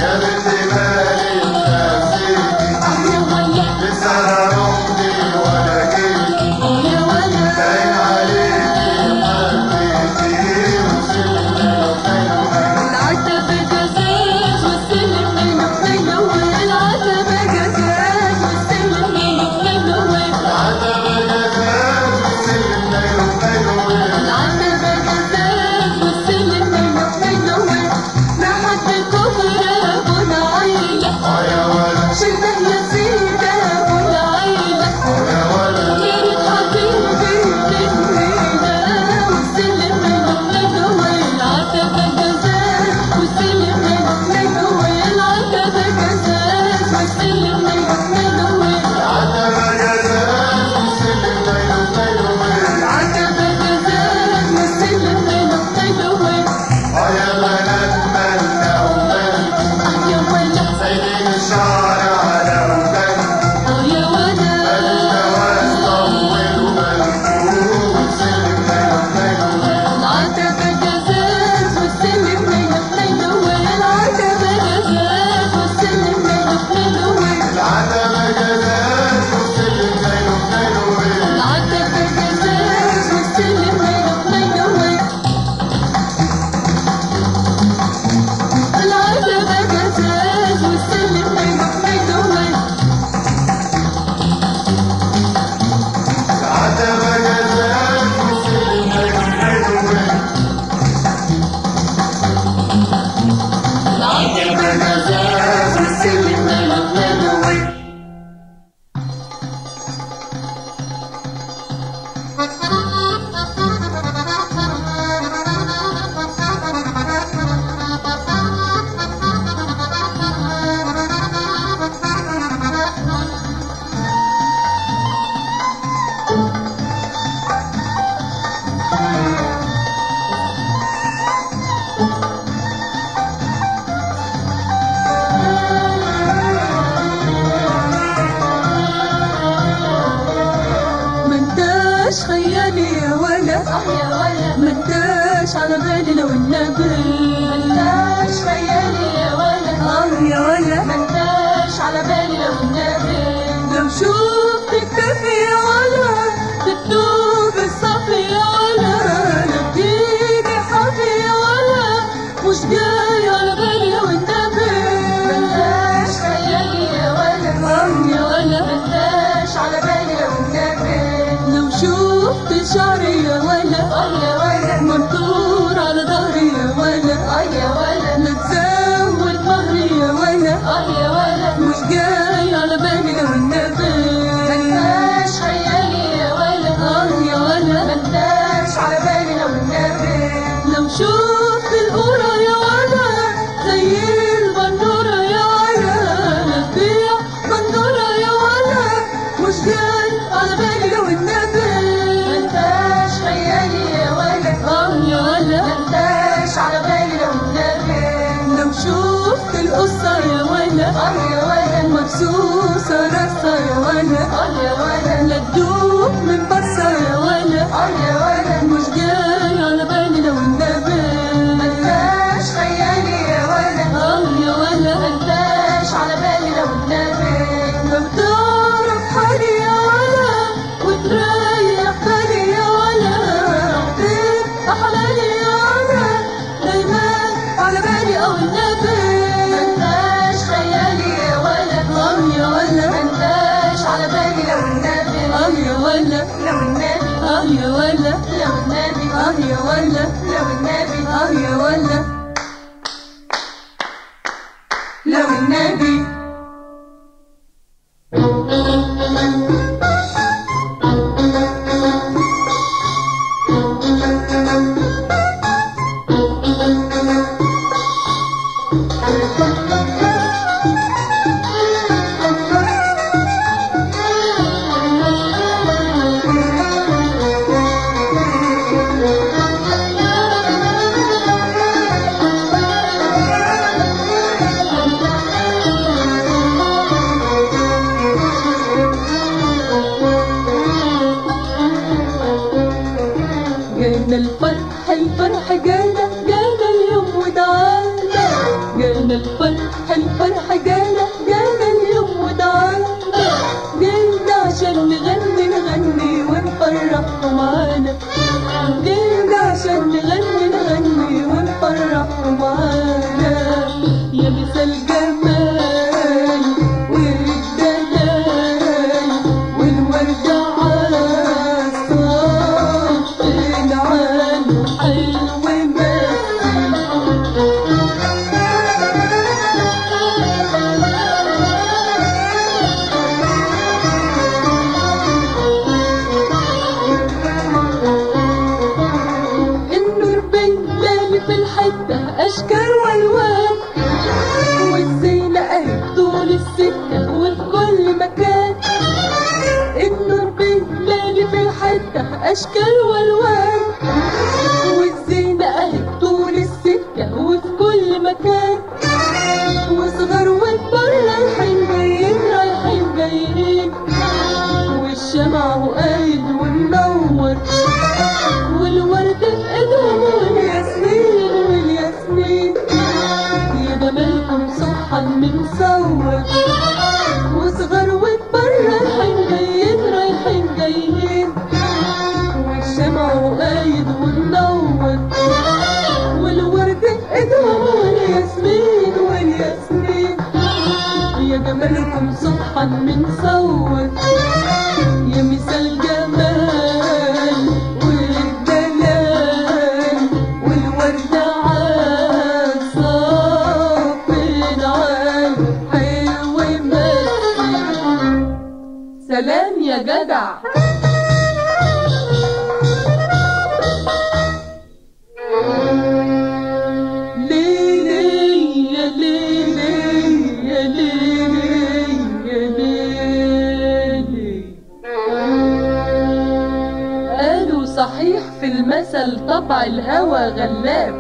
يا بنت مالي نسيتي يا ولا لسه رمضي ولا جيتي يا ولا باين عليكي حبيتي وسلمي وحلوة العتبة جزاز والسلم منه حلو العتبة جزاز والسلم منه حلو العتبة جزاز وسلم ليله حلوة العتبة جزاز والسلم منه حلو لحد كفر أبو العيلة اه يا ولد شلته يا سيدة أبو العيلة اه يا ولد يا ريت حبيبي بالليلة والسلم منه حلو العتبة جزاز والسلم منه حلو العتبة جزاز والسلم منه حلو العتبة جزاز وسلم ليله حلوة العتبة جزاز والسلم منه حلو اه يا بنات مالنا ومالكم يا ولا سايبين الشعر على ودانكم اه يا ولا الجواز طول وملكوم وسلم ليله حلوة العتبة جزاز والسلم منه حلو العتبة جزاز والسلم منه حلو العتبة جزاز وسلم ليله حلوة العتبة جزاز والسلم منه حلو العتبة جزاز والسلم منه حلو العتبة جزاز وسلم ليله حلوة العتبة جزاز والسلم منه حلو ما انتاش خيالي يا ولا يا ولا ما انتاش على بالي لو النبي منتاش خيالي يا ولا اه يا ولا منتاش على بالي لو النبي لو شفت كتفي يا ولا بتدوب الصفي يا ولا لو تيجي حافي يا ولا مش جاي على بالي لو النبي منتاش خيالي يا ولا اه يا ولا منتاش على بالي لو النبي لو شفت شعري يا ولا اه يا ولا منطور على ظهري يا ولا اه يا ولا لا تزود مهري يا ولا اه يا ولا مش جاي على بالي لو النبي منتاش خيالي يا ولا اه يا ولا منتاش على بالي لو النبي لو شفت القرى يا ولا زي البندورة يا ولا نبيع بندورة يا ولا مش جاي على بالي لو النبي منتاش خيالي يا ولا اه يا ولا منتاش على بالي لو النبي لو شفت القصة يا ولا اه يا ولا مبسوسة راسها يا ولا اه يا ولا لا تدوب من بصة يا ولا اه يا ولا مش جاي على بالي لو النبي منتاش خيالي يا ولا اه يا ولا منتاش على بالي لو النبي لو تعرف حالي يا ولا وتريح بالي يا ولا تبقى حلالي يا ولا دايما على بالي او النبي منتاش خيالي يا ولا اه يا ولا منتاش على بالي لو النبي اه يا ولا لو النبي اه يا ولا لو النبي اه يا ولا لو النبي اه يا ولا لو النبي جانا الفرح الفرح جانا جانا اليوم ودعانا جانا الفرح السكة وفي كل مكان النور بالليل في الحتة أشكال والوان والزينة أهي طول السكة وفي كل مكان وصغر وكبر رايحين جايين رايحين جايين والشمع هو قايد ومنور والورد في ايدهم والياسمين والياسمين يا جمالكم صحا مصور وصغر وكبر رايحين جايين رايحين جايين والشمع هو قايد ومنور والورد في ايدهم والياسمين والياسمين يا جمالكم صبحا مصور يا مثال جمال والدلال والورد عال صافي العال حلو مسي سلام يا جدع ليلي يا ليلي يا ليلي يا ليلي قالوا صحيح في المثل طبع الهوى غلاب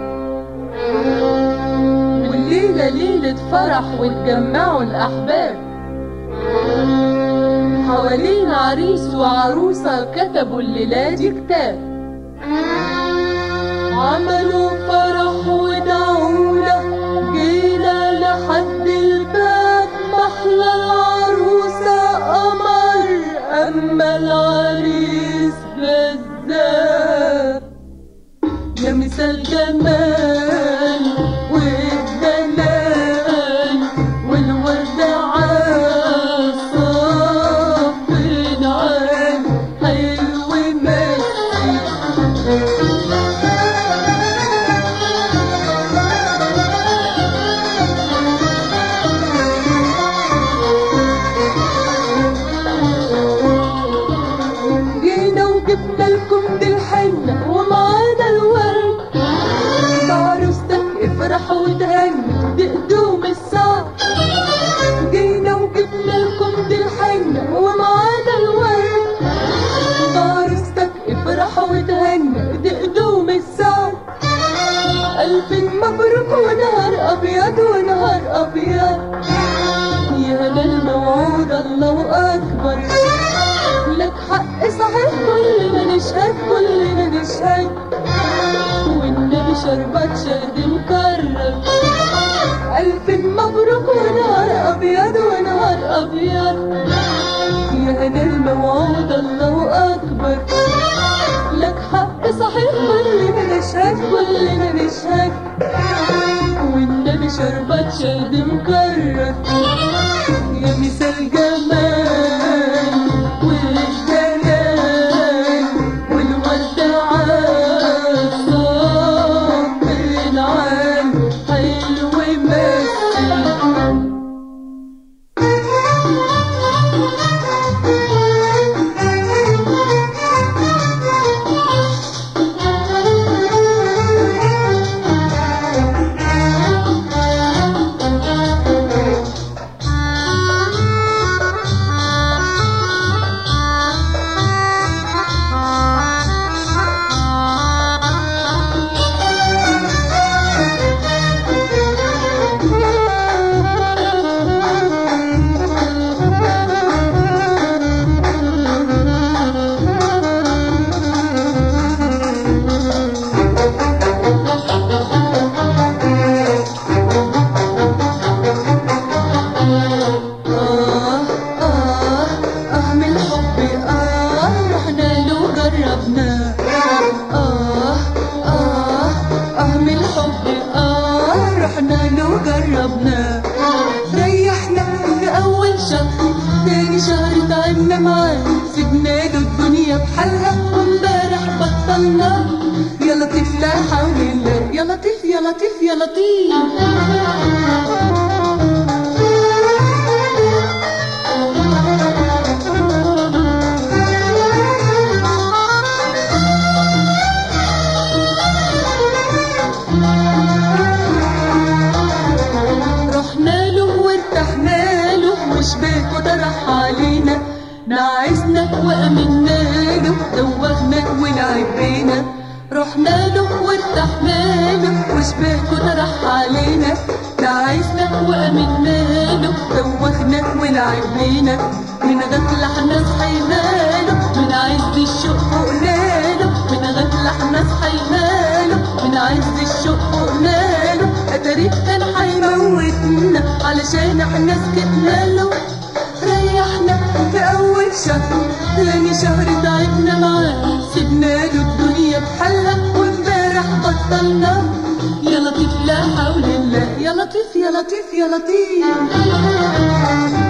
والليلة ليلة فرح واتجمعوا الأحباب حوالين عريس وعروسة كتبوا الليلة دي كتاب عملوا فرح ودعونا جينا لحد الباب محلى العروسة قمر أما العريس جذاب يا مثال جمال والدلال والورد عال صافي العال حلو مسي جينا وجبنا لكم دي الحنة ومعانا الورد بعروستك افرح وتهنى دي قدوم الساعة جينا وجبنا لكم دي الحنة ومعانا الورد بعروستك افرح وتهنى دي قدوم الساعة ألف مبروك ونهار أبيض ونهار أبيض يا هلا الموعود الله أكبر لك حق صحيح كلنا نشهد كلنا نشهد والنبي شربت شهد مكرر ألف مبروك ونهار أبيض ونهار أبيض يا هنا الموعود الله أكبر لك حق صحيح كلنا نشهد كلنا نشهد والنبي شربت شهد مكرر يا مثال جمال والدلال والورد عال صافي العال حلو مسي آه آه آه من الحب آه رحنا له جربنا آه آه آه من الحب آه رحنا له جربنا ريحنا في أول شهر تاني شهر تعبنا معاه سيبنا له الدنيا بحالها وامبارح بطلنا يا لطيف لا حول الله يا لطيف يا لطيف يا لطيف رحنا له وارتحنا له نعسنا وأمنا له دوغنا ولعب بينا رحنا له وارتحنا له وشبهته طرح علينا نعسنا وأمنا له دوغنا ولعب بينا من غفلة احنا صحينا له من عز الشوق فوقنا له من غفلة احنا صحينا له من عز الشوق فوقنا له اتاريك كان هيموتنا علشان احنا سكتنا له ريحنا في اول شهر تاني شهر تعبنا معاه سيبنا له الدنيا بحالها وامبارح بطلنا يا لطيف لا حول الله يا لطيف يا لطيف يا لطيف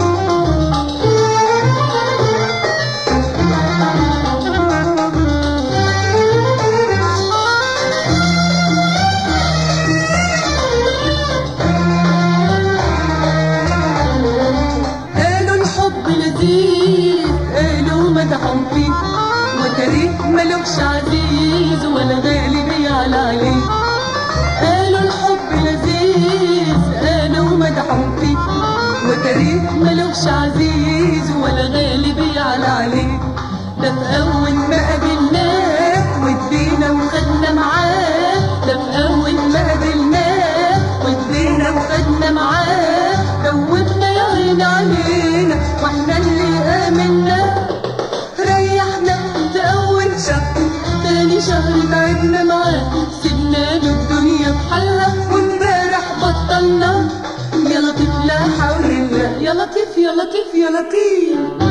قالوا الحب لذيذ قالوا مدحهم فيه وتاريخ ملوكش عزيز ولا غالي بيعلى عليه قالوا الحب لذيذ قالوا مدحهم فيه وتاريخ ملوكش عزيز ولا غالي بيعلى عليه ده في أول ما قابلناه وادينا وخدنا معاه ده في أول ما قابلناه وادينا وخدنا معاه دوبنا يا عين علينا واحنا اللي آمنا ريحنا في أول شهر تاني شهر تعبنا معاه سيبنا له الدنيا بحالها وامبارح بطلنا يا لطيف لا حول الله يا لطيف يا لطيف يا لطيف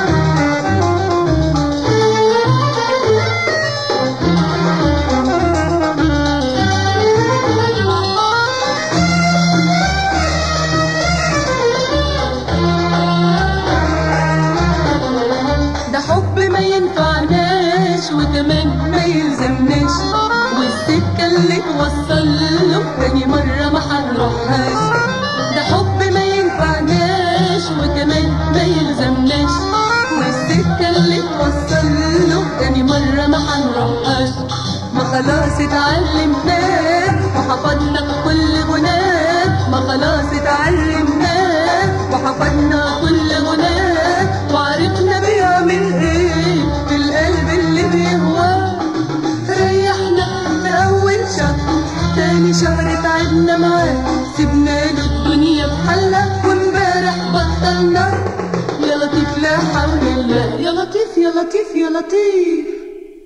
ده حب ما ينفعناش وكمان ما يلزمناش والسكة اللي توصل له تاني مرة ما هنروحهاش ده حب ما ينفعناش وكمان ما يلزمناش والسكة اللي توصل له تاني مرة ما هنروحهاش ما خلاص اتعلمناه وحفظنا كل غناه ما خلاص اتعلمناه وحفظنا كل غناه وعرفنا بيعمل ايه في القلب اللي بيهواه ريحنا في اول شهر تاني شهر تعبنا معاه سيبنا له الدنيا بحالها وامبارح بطلنا يا لطيف لا حول الله يا لطيف يا لطيف يا لطيف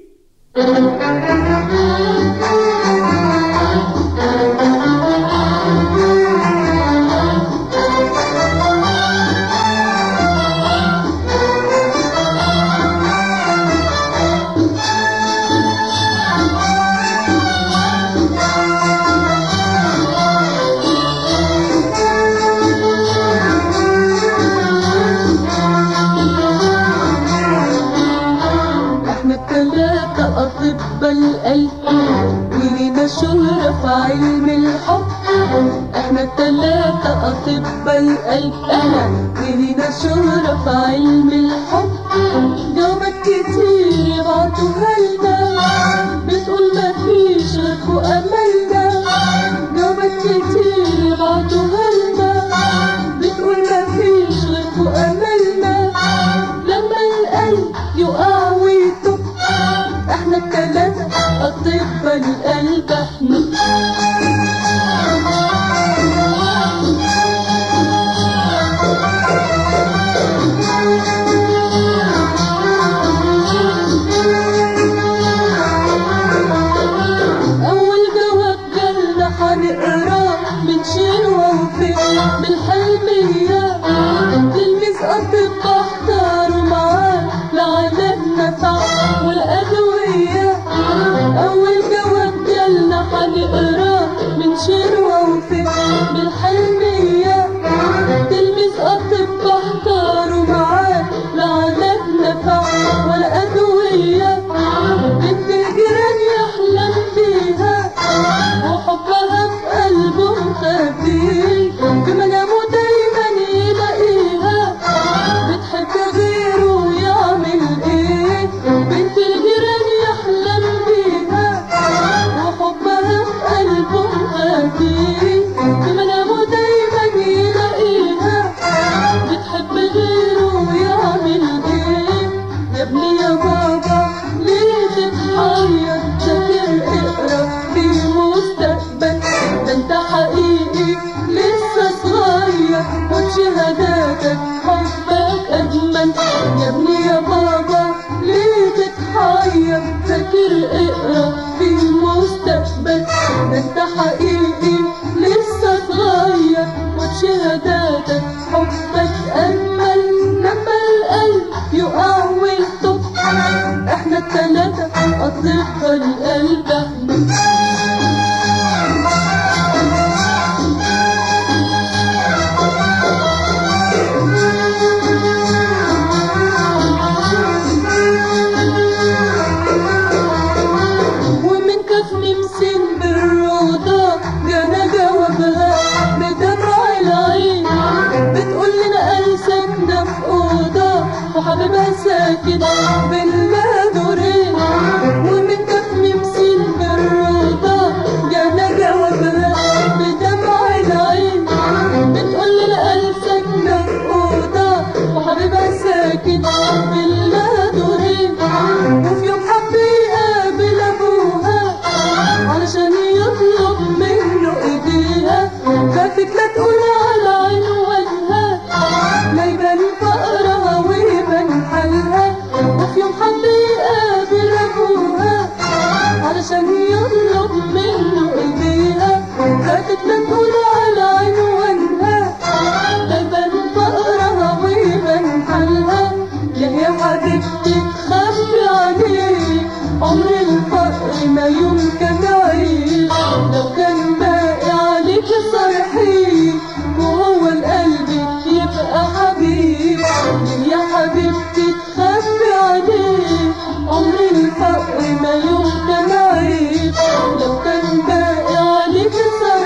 احنا التلاتة أطباء القلب ولينا شهرة في علم الحب احنا التلاتة أطباء القلب انا ولينا شهرة في علم الحب جوابات كتير يبعتوها لنا بتقول مفيش غيركوا أملنا جوابات كتير يبعتوها لنا بتقول مفيش غيركوا أملنا لما القلب يقع ويتوب احنا التلاتة أطباء القلب احنا أول جواب جالنا هنقراه من شنوة وفين بالحلمية تلميذ أطباء اختاروا معاه لعنات نفع والأدوية أول جواب جالنا هنقراه من شنوة وفين بالحلمية تلميذ أطباء اختاروا معاه لعنات نفع والأدوية بنت الجيران يحلم بيها وحبها في قلبه مخبي في منامه دايما يلاقيها كتير اقرا في المستقبل ده انت حقيقي لسه صغير وبشهاداتك حبك أجمل لما القلب يقع ويطب احنا التلاتة أطباء القلب احنا ومن كف نمسن بالروضة جانا جوابها بدمع العين بتقول لنا قال ساكنة في أوضة وحبيبها ساكن بالله دورين ومن كف نمسن بالروضة جانا جوابها بدمع العين بتقول لنا قال ساكنة في أوضة وحبيبها ساكن بالله دورين وفي يوم حب يقابل أبوها علشان يطلب منه ايديها خافت لا تقول على عنوانها لا يبان فقرها ويبان حالها وفي يوم حب يقابل ابوها علشان يطلب منه ايديها خافت لا تقول على عنوانها لا يبان فقرها ويبان حالها يا يا حبيبتي تخبي عليه عمر الفقر ما يمكن أعيش لو كان باقي عليك صرحي وهو القلب يبقى حبيب يا حبيبتي تخبي عليه عمر الفقر ما يمكن أعيش لو كان باقي عليك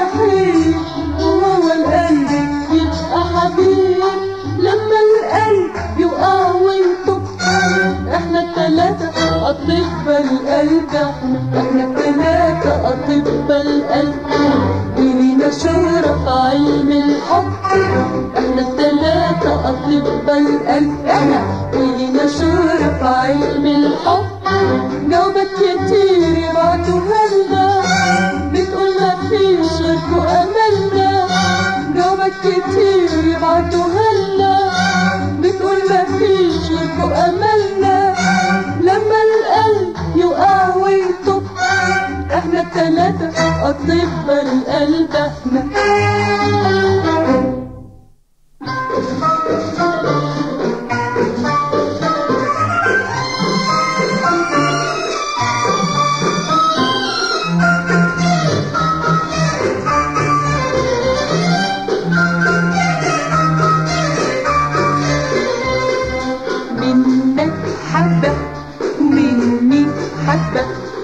صرحي وهو القلب يبقى حبيب لما القلب يقع ويطب احنا التلاتة أطباء القلب احنا احنا التلاتة أطباء القلب ولينا شهرة في علم الحب احنا التلاتة أطباء القلب احنا ولينا شهرة في علم الحب جاوبت كتير يبعتوها لنا بتقول ما فيش غيركوا أملنا جاوبت كتير يبعتوها لنا بتقول ما فيش غيركوا أملنا لما القلب يقع ويطب احنا التلاتة أطباء القلب احنا منك حبة مني حبة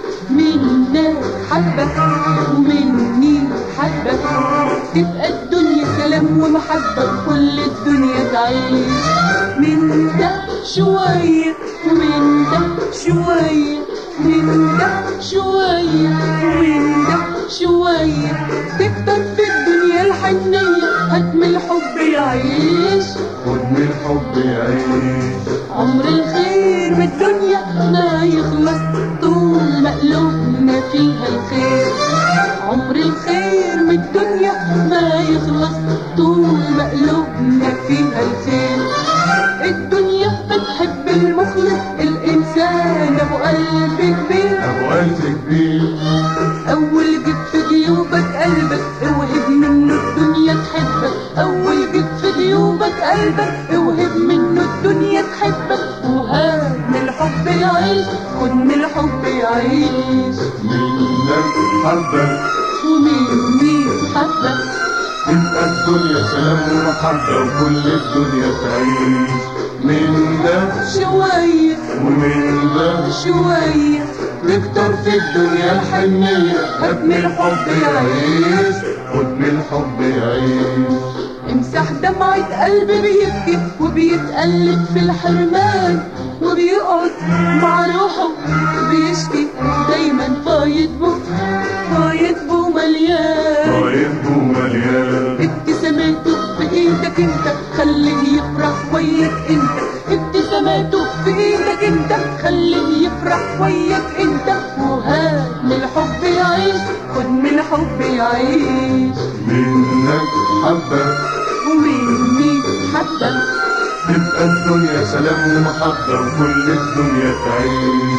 منك حبة ومني حبة تبقى الدنيا سلام ومحبة وكل الدنيا تعيش من ده شوية ومن ده شوية من ده شوية ومن ده شوية تكتر في الدنيا الحنية هدم الحب يعيش خد من الحب يعيش عمر الخير بالدنيا ما يخلص طول ما قلوبنا فيها الخير عمر الخير من الدنيا ما يخلص طول ما قلوبنا فيها الخير الدنيا بتحب المخلص الإنسان أبو قلب كبير ابو قلب كبير أول جيب في جيوبك قلبك اوهب منه الدنيا تحبك أول جيب في جيوبك قلبك اوهب منه الدنيا تحبك وهات من الحب يعيش خد من الحب يعيش منك حبة ومين مين حبك تبقى الدنيا سلام ومحبة وكل الدنيا تعيش من ده شوية ومن ده شوية نكتر في الدنيا الحنية هات من الحب يعيش خد من الحب يعيش امسح دمعة قلبي بيبكي وبيتقلب في الحرمان وبيقعد مع روحه بيشكي دايما فايد بو فايد بو مليان طيب ومليان ابتساماته في ايدك انت خليه يفرح وياك انت ابتساماته في ايدك انت خليه يفرح وياك انت وهات من الحب يعيش خد من الحب يعيش منك حبة ومني حبك تبقى الدنيا سلام ومحبة وكل الدنيا تعيش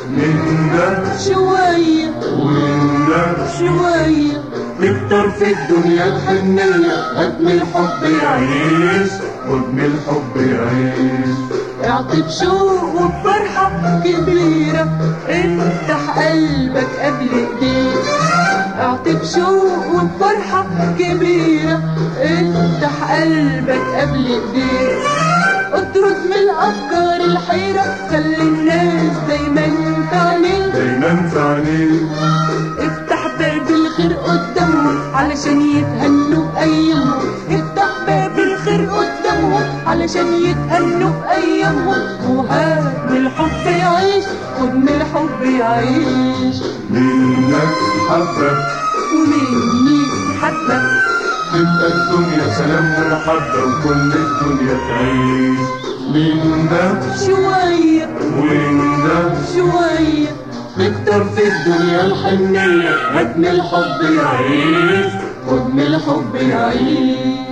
من ده شوية ومن ده شوية نكتر في الدنيا الحنية هات من الحب يعيش خد من الحب يعيش اعطي بشوق وبفرحة كبيرة افتح قلبك قبل ايديك اعطي بشوق وبفرحة كبيرة افتح قلبك قبل ايديك اطرد من الافكار الحيرة خلي الناس دايما في عينيك دايما في عينيك افتح باب الخير قدامهم علشان يتهنوا بأيامهم افتح باب الخير قدامهم علشان يتهنوا بأيامهم وهات من الحب يعيش خد من الحب يعيش منك حبة ومني حبة تبقى الدنيا سلام ومحبة وكل الدنيا تعيش من ده شوية ومن ده شوية نكتر في الدنيا الحنية هات من الحب يعيش خد من الحب يعيش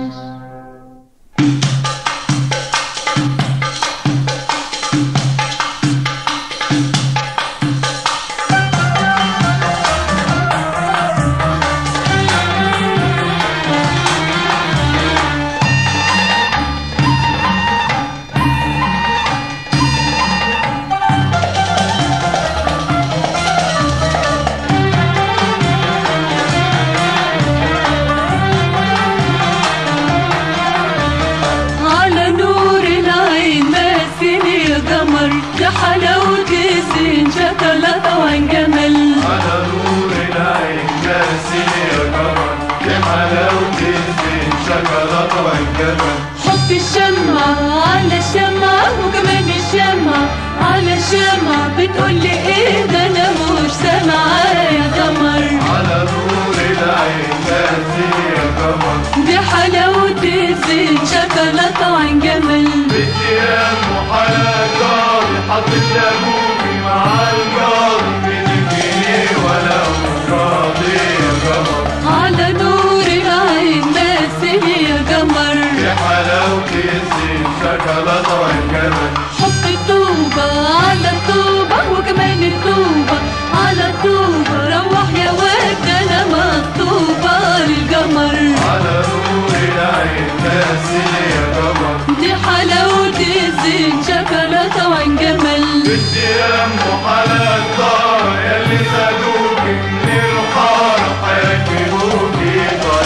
على نور العين ماسني قمر يا حلاوة الزين شوكولاتة وعين جمل على نور العين ناسي يا قمر لحلاوة الزين شوكولاتة والجبل حط الشمعة على الشمعة وكمان الشمعة على الشمعة بتقولي ايه ده انا مش سامعة يا قمر على نور العين ناسي يا قمر دي حلاوة الزين شوكولاتة وعين جمل بالديان وحلا الجاري حطيت لابوكي مع الجاري من الجنيه ولا راضي يا قمر على نور العين ماسني يا قمر يا حلاوة الزين شوكولاتة والجبل حط الطوبة على الطوبة وكمان الطوبة على الطوبة روح يا واد انا مخطوبة للقمر على نور العين ناسي يا قمر دي حلاوة الزين شوكولاتة وعين جمل بالديان وحلا الدار يلي زادوكي من الحارة هيركبوكي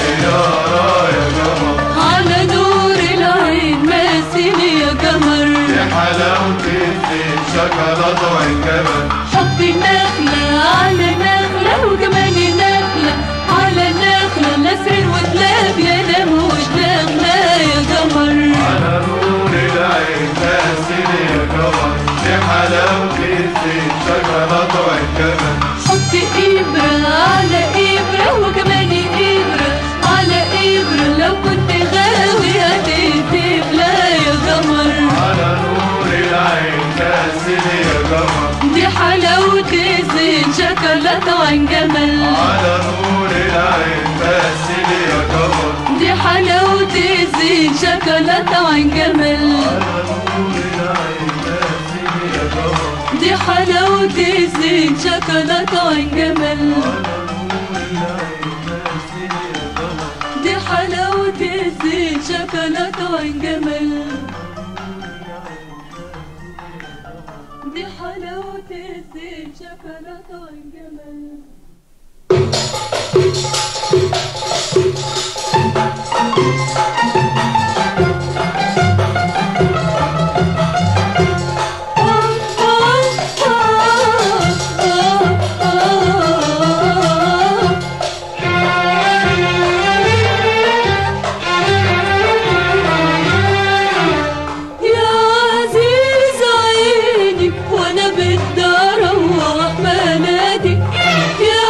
طيارة يا قمر على نور العين ماسني يا قمر يا حلاوة الزين شوكولاتة والجبل حط نخلة على نخلة وكمان نخلة على نخلة نسر وتلاب يا ده مش نخلة يا قمر على نور العين ناسي يا قمر يا حلاوة الزين شوكولاتة والجبل حط إبرة على إبرة وكمان إبرة على إبرة لو كنت غاوي هتكتب لا يا قمر على نور العين ناسي يا قمر دي حلاوة الزين شوكولاتة وعين جمل على نور العين ناسي يا قمر دي حلاوة الزين شوكولاتة وعين جمل دي حلاوة الزين شوكولاتة وعين جمل دي حلاوة الزين شوكولاتة وعين جمل دي حلاوة الزين شوكولاتة وعين جمل يا عزيز عيني وانا بدي اروح بلدي يا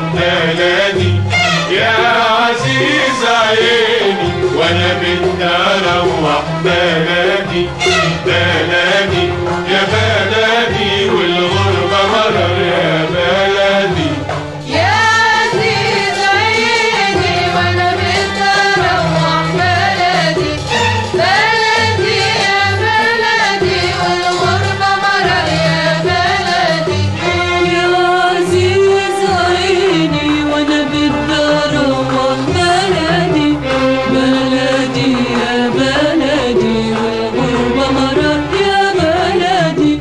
بلدي يا عزيز عيني وانا بدي اروح بلدي بلدي يا بلدي والغربة مرر يا بلدي يا عزيز عيني وانا بدي اروح بلدي بلدي يا بلدي والغربة مرر يا بلدي يا عزيز عيني وانا بدي اروح بلدي بلدي يا بلدي والغربة مرار يا بلدي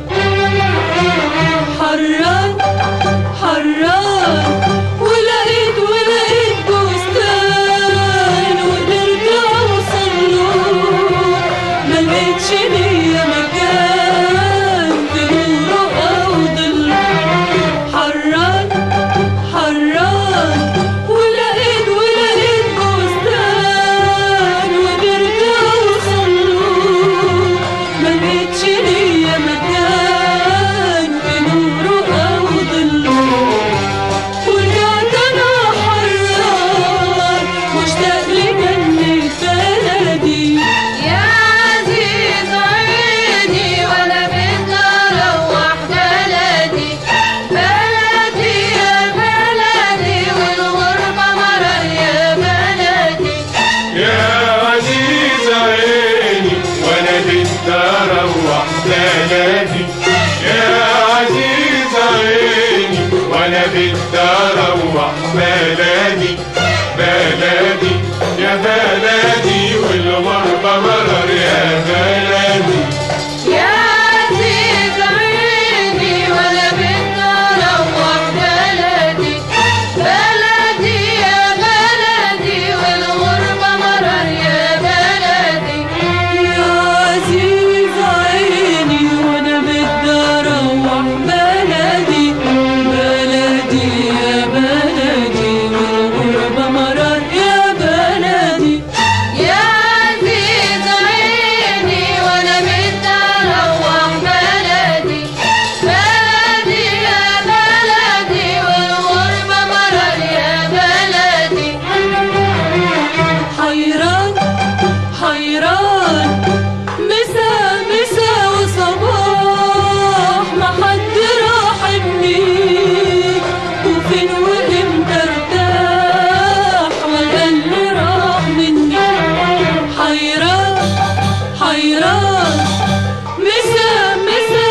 حران حران ولقيت ولقيت بستان وقدرت اوصل له ما لقيتش ليا مكان في نوره او ظل حران حران ولقيت ولقيت بستان وقدرت اوصل له ما لقيتش ليا مكان في نوره او ظله ورجعت انا حران مشتاق لجنة بلدي يا عزيز عيني وانا بدي اروح بلدي بلدي يا بلدي والغربة مرر يا بلدي يا عزيز عيني وانا بدي اروح بلدي يا عزيز عيني وانا بدي اروح بلدي بلدي يا بلدي والغربة مرر يا بلدي يا عزيز عيني وانا بدي اروح بلدي بلدي يا بلدي والغربة مرر يا بلدي يا عزيز عيني وانا بدي اروح بلدي بلدي يا بلدي والغربة مرار يا بلدي يا عزيز عيني وانا بدي اروح بلدي بلدي يا بلدي والغربة مرر يا بلدي حيران حيران مسا مسا وصباح ما حد راحمني وفين وامتى ارتاح ولا اللي راح مني حيران حيران مسا مسا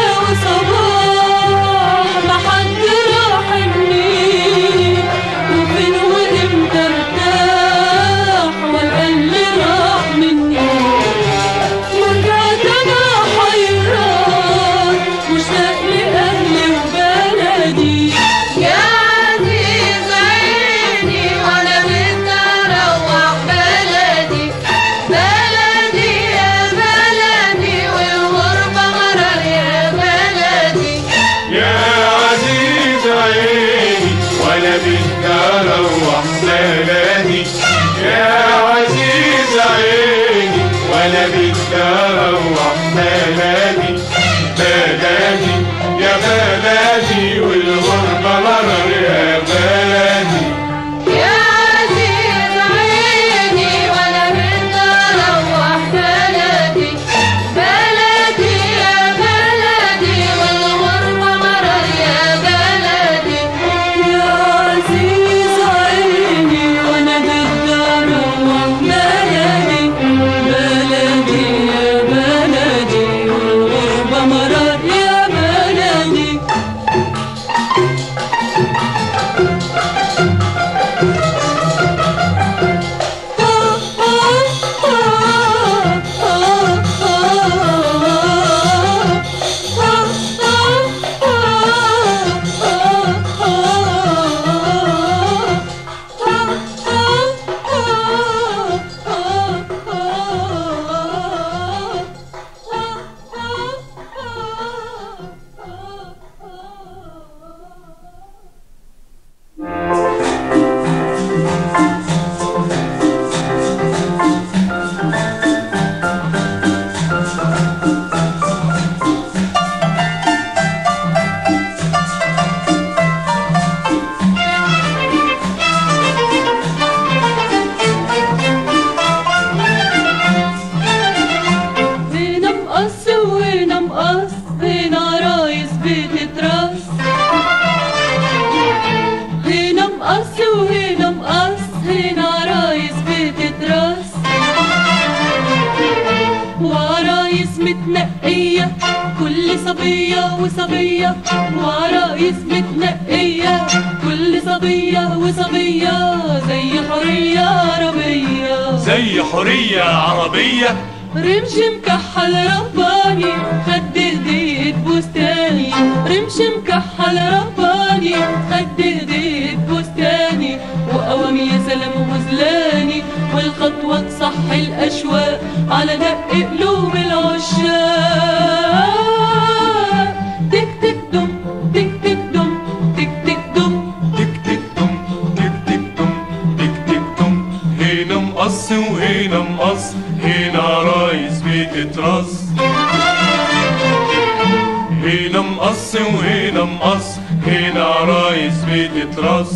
وصباح ما حد راحمني وفين وامتى ارتاح ولا اللي راح مني ورجعت انا حيران مشتاق لاهلي وبلدي يا عزيز عيني وانا بدي اروح بلدي بلدي يا بلدي والغربة مرر يا بلدي يا عزيز عيني وانا بدي اروح بلدي يا عزيز عيني وانا بدي اروح بلدي بلدي يا بلدي والغربة مرر يا بلدي يا عزيز عيني وانا بدي اروح بلدي بلدي يا بلدي والغربة مرر يا بلدي يا عزيز عيني وانا بدي اروح بلدي بلدي يا بلدي مقص وهنا مقص هنا عرايس بتترص وعرايس متنقية كل صبية وصبية وعرايس متنقية كل صبية وصبية زي حرية عربية زي حرية عربية رمش مكحل رباني خد هدية بستاني رمش مكحل رباني خد هدية بستاني وقوام يا سلام وغزلاني والخطوة تصح الأشواق على دق قلوب العشاق تك تك دم تك تك دم تك تك دم تك تك تم تك تك تم تك تك تم هنا مقص وهنا مقص هنا عرايس بتترص هنا مقص وهنا مقص هنا عرايس بتترص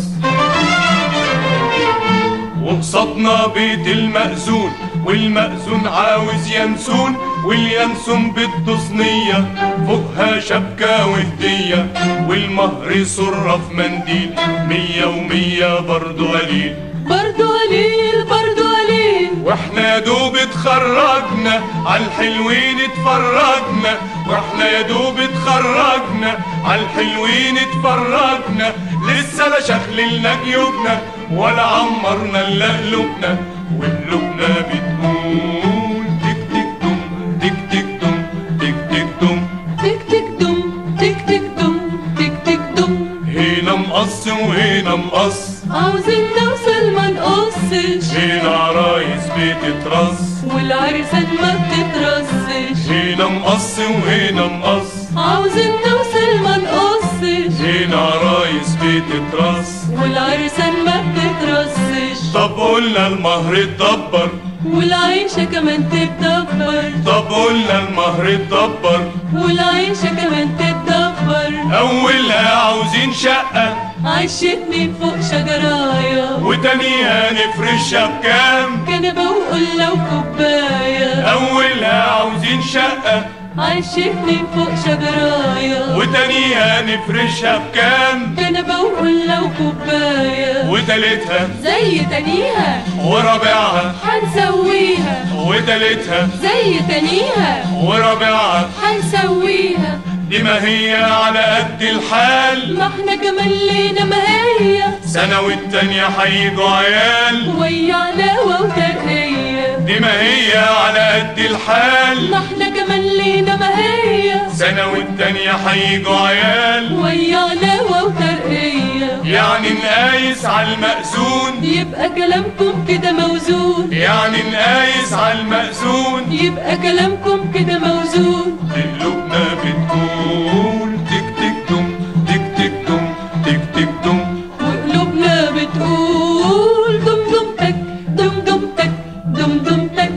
وقصدنا بيت المأذون والمأذون عاوز ينسون والينسون بده صينية فوقها شبكة وهدية والمهر صرة في منديل مية ومية برضو قليل برضو قليل برضو قليل واحنا يا دوب اتخرجنا عالحلوين اتفرجنا واحنا يا دوب اتخرجنا عالحلوين اتفرجنا لسه لا شخللنا جيوبنا ولا عمرنا الا قلوبنا وقلوبنا بتقول تك تك دم تك تك دم تك تك دم تك تك دم تك تك دم تك تك دم هنا مقص وهنا مقص عاوزين نوصل ما نقصش هنا عرايس بتترص والعرسان ما بتترصش هنا مقص وهنا مقص عاوزين نوصل ما نقصش هنا عرايس بتترص والعرسان ما بتترصش طب قلنا المهر اتدبر والعيشة كمان تتدبر طب قلنا المهر اتدبر والعيشة كمان تتدبر اولها عاوزين شقة عشتني فوق شجرايا وتانيها نفرشها بكام كنبة وقلة وكوباية اولها عاوزين شقة عشتني فوق شجرايا وتانيها نفرشها بكام كنبة وقلة وكوباية وتالتها زي تانيها ورابعها حنسويها وتالتها زي تانيها ورابعها حنسويها دي ما هي على قد الحال ما احنا كمان لينا ما هي سنة والتانية هيجوا عيال ويا علاوة وترقية دي ما هي على قد الحال ما احنا كمان لينا ما هي سنة والتانية هيجوا عيال ويا علاوة وترقية يعني نقايس على المأذون يبقى كلامكم كده موزون يعني نقايس على المأذون يبقى كلامكم كده موزون قلوبنا بتقول تك تك دم تك تك دم تك تك دم وقلوبنا بتقول دم دم تك دم دم تك دم دم تك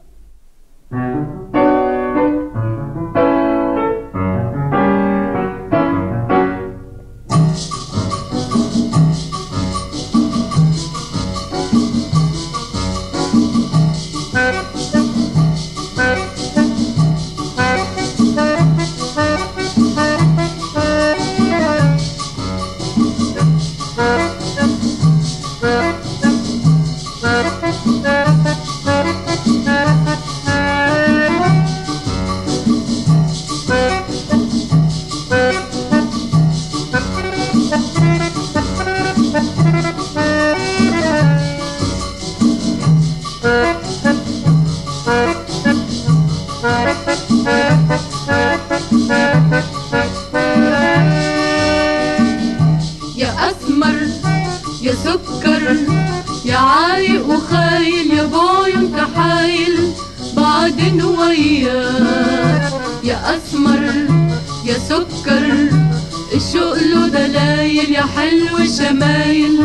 يا أسمر يا سكر يا عايق وخايل يا بعيون كحايل بعدين وياك يا أسمر يا سكر الشوق له دلايل يا حلو شمايل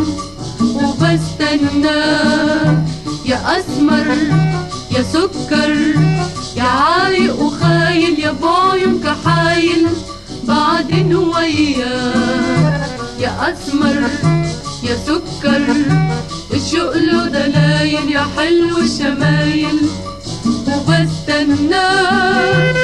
وبستناك يا أسمر يا سكر يا عايق وخايل يا بعيون كحايل بعدين وياك يا أسمر يا سكر الشوق له دلايل يا حلو شمايل وبستناك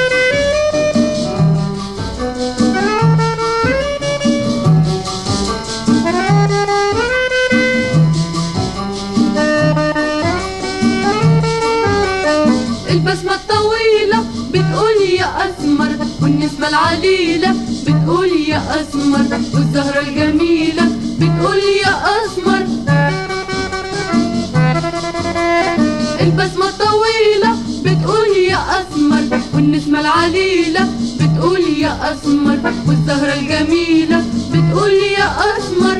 العليلة بتقول يا أسمر والزهرة الجميلة بتقول يا أسمر البسمة الطويلة بتقول يا أسمر والنسمة العليلة بتقول يا أسمر والزهرة الجميلة بتقول يا أسمر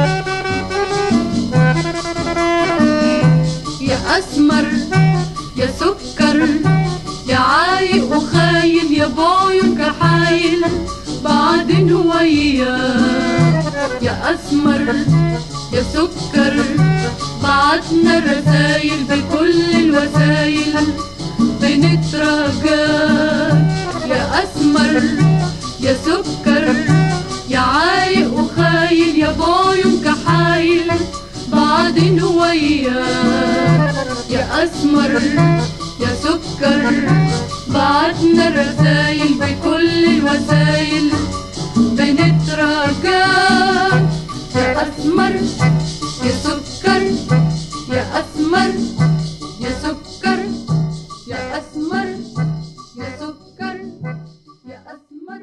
يا أسمر يا سكر يا عايق وخاين يا بعيون كحايل بعدين وياك يا أسمر يا سكر بعتنا الرسايل بكل الوسايل بنتراجاك يا أسمر يا سكر يا عايق وخايل يا بعيون كحايل بعدين وياك يا أسمر يا سكر بعتنا الرسايل بكل الوسايل بنتراجاك يا أسمر يا سكر يا أسمر يا سكر يا أسمر يا سكر يا أسمر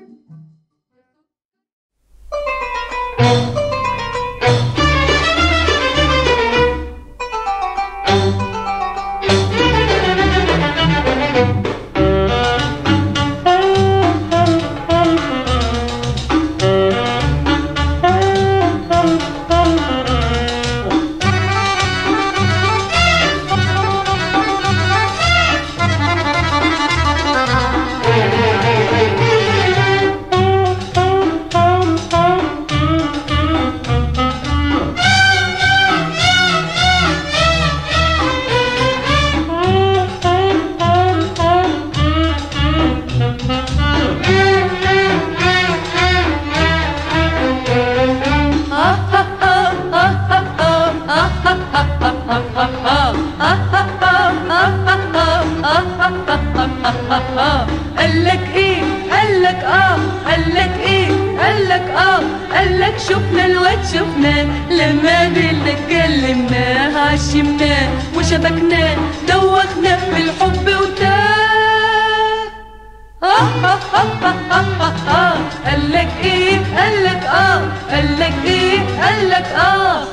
قالك ايه قالك اه قالك ايه قالك اه قالك شفنا الواد شفناه لما قابلنا اتكلمناه عشمناه وشبكناه دوخناه بالحب وتاه آه آه آه آه آه آه قالك ايه قالك اه قالك ايه قالك اه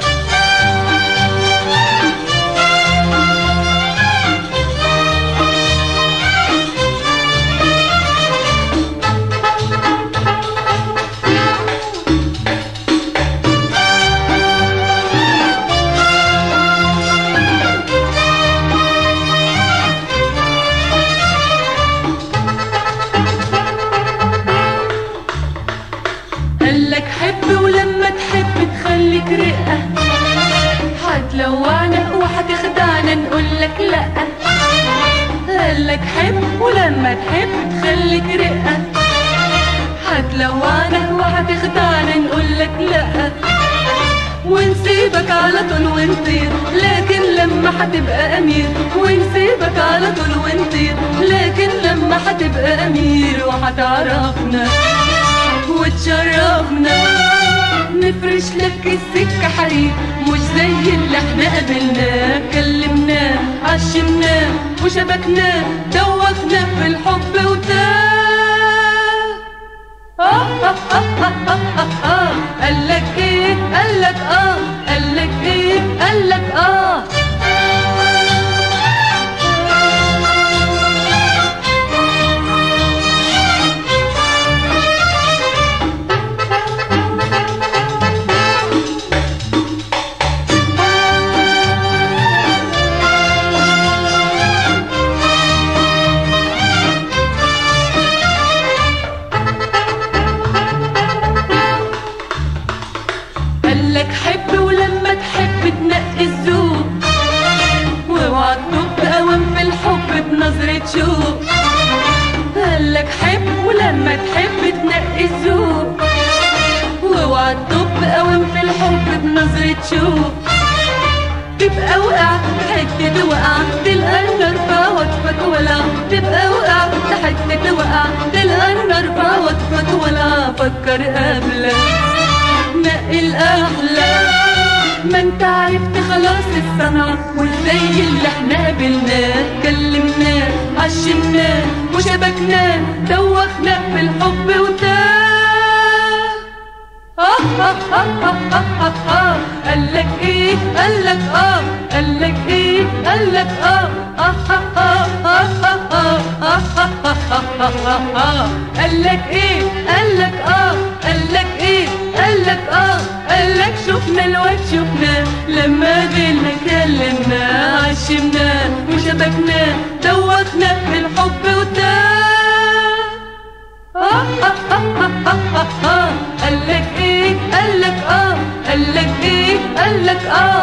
قالك حب ولما تحب تخليك رقة هتلوعنا وهتخدعنا نقولك لأ قالك حب ولما تحب تخليك رقة هتلوعنا وهتخدعنا نقولك لأ ونسيبك على طول ونطير لكن لما هتبقى أمير ونسيبك على طول ونطير لكن لما هتبقى أمير وهتعرفنا وتشرفنا نفرش لك السكة حريق مش زي اللي احنا قابلناه كلمناه عشمناه وشبكناه دوخناه في الحب وتاه آه آه آه آه آه آه آه قالك ايه قالك اه قالك ايه قالك اه قالك حب ولما تحب تنقي الذوق واوعى تدق قوام في الحب بنظرة شوق قالك حب ولما تحب تنقي الذوق واوعى تدق قوام في الحب بنظرة شوق تبقى وقع حتة وقع تلقى النار في وصفك ولا تبقى وقع حتة وقع تلقى النار في وصفك ولا فكر قبلك نقي الأحلى ما انت عرفت خلاص الصنعة والزي اللي احنا قابلناه كلمناه عشمناه وشبكناه دوخناه في الحب وتاه آه آه آه آه آه آه آه قالك ايه قالك اه قالك ايه قالك اه آه آه آه آه آه آه آه آه آه آه قالك ايه قالك اه قالك ايه قالك اه قالك شفنا الواد شفنا لما قابلنا كلمنا عشمنا وشبكنا دوخنا في الحب وتاه آه آه آه آه آه آه آه قالك ايه قالك اه قالك ايه قالك اه